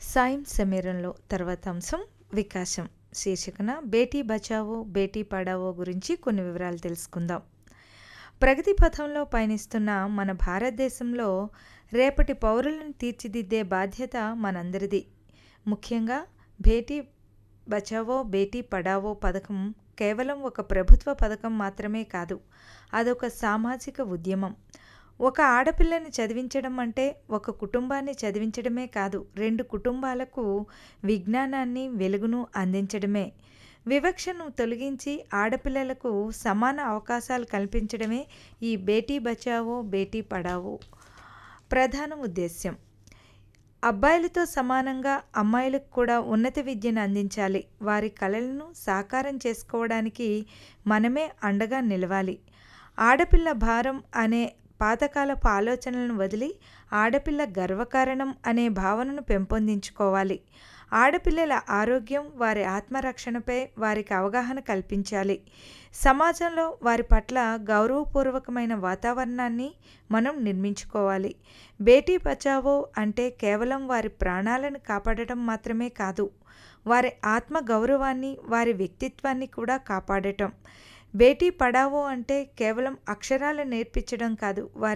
సాయం సమీరంలో తర్వాత అంశం వికాసం శీర్షికన బేటీ బచావో బేటీ పడావో గురించి కొన్ని వివరాలు తెలుసుకుందాం ప్రగతి పథంలో పయనిస్తున్న మన భారతదేశంలో రేపటి పౌరులను తీర్చిదిద్దే బాధ్యత మనందరిది ముఖ్యంగా బేటీ బచావో బేటీ పడావో పథకం కేవలం ఒక ప్రభుత్వ పథకం మాత్రమే కాదు అదొక సామాజిక ఉద్యమం ఒక ఆడపిల్లని చదివించడం అంటే ఒక కుటుంబాన్ని చదివించడమే కాదు రెండు కుటుంబాలకు విజ్ఞానాన్ని వెలుగును అందించడమే వివక్షను తొలగించి ఆడపిల్లలకు సమాన అవకాశాలు కల్పించడమే ఈ బేటీ బచావో బేటీ పడావో ప్రధాన ఉద్దేశ్యం అబ్బాయిలతో సమానంగా అమ్మాయిలకు కూడా ఉన్నత విద్యను అందించాలి వారి కళలను సాకారం చేసుకోవడానికి మనమే అండగా నిలవాలి ఆడపిల్ల భారం అనే పాతకాలపు ఆలోచనలను వదిలి ఆడపిల్ల గర్వకారణం అనే భావనను పెంపొందించుకోవాలి ఆడపిల్లల ఆరోగ్యం వారి ఆత్మరక్షణపై వారికి అవగాహన కల్పించాలి సమాజంలో వారి పట్ల గౌరవపూర్వకమైన వాతావరణాన్ని మనం నిర్మించుకోవాలి బేటీ బచావో అంటే కేవలం వారి ప్రాణాలను కాపాడటం మాత్రమే కాదు వారి ఆత్మ గౌరవాన్ని వారి వ్యక్తిత్వాన్ని కూడా కాపాడటం బేటీ పడావో అంటే కేవలం అక్షరాలు నేర్పించడం కాదు వారి